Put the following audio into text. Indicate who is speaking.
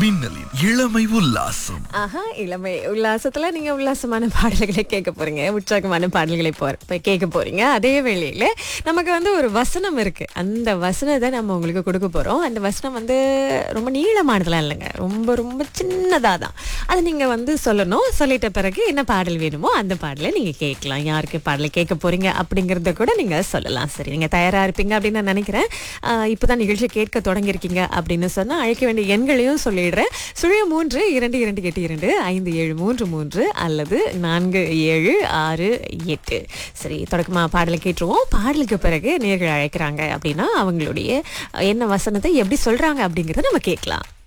Speaker 1: மின்னலின் இளமை உல்லாசம்
Speaker 2: ஆஹா இளமை உல்லாசத்துல நீங்க உல்லாசமான பாடல்களை கேட்க போறீங்க உற்சாகமான பாடல்களை போ போய் கேட்க போறீங்க அதே வேளையில நமக்கு வந்து ஒரு வசனம் இருக்கு அந்த வசனத்தை நம்ம உங்களுக்கு கொடுக்க போறோம் அந்த வசனம் வந்து ரொம்ப நீளமானதெல்லாம் இல்லைங்க ரொம்ப ரொம்ப சின்னதா தான் அதை நீங்க வந்து சொல்லணும் சொல்லிட்ட பிறகு என்ன பாடல் வேணுமோ அந்த பாடலை நீங்க கேட்கலாம் யாருக்கு பாடலை கேட்க போறீங்க அப்படிங்கறத கூட நீங்க சொல்லலாம் சரி நீங்க தயாரா இருப்பீங்க அப்படின்னு நான் நினைக்கிறேன் ஆஹ் இப்பதான் நிகழ்ச்சி கேட்க தொடங்கியிருக்கீங்க அப்படின்னு சொன்னா அழைக்க வேண்டிய எண்களையும் சொல்லிடுறேன் சுழிய மூன்று இரண்டு இரண்டு எட்டு இரண்டு ஐந்து ஏழு மூன்று மூன்று அல்லது நான்கு ஏழு ஆறு எட்டு சரி தொடக்கமா பாடலை கேட்டுருவோம் பாடலுக்கு பிறகு நேர்கள் அழைக்கிறாங்க அப்படின்னா அவங்களுடைய அஹ், என்ன வசனத்தை எப்படி சொல்றாங்க அப்படிங்கறத நம்ம கேட்கலாம்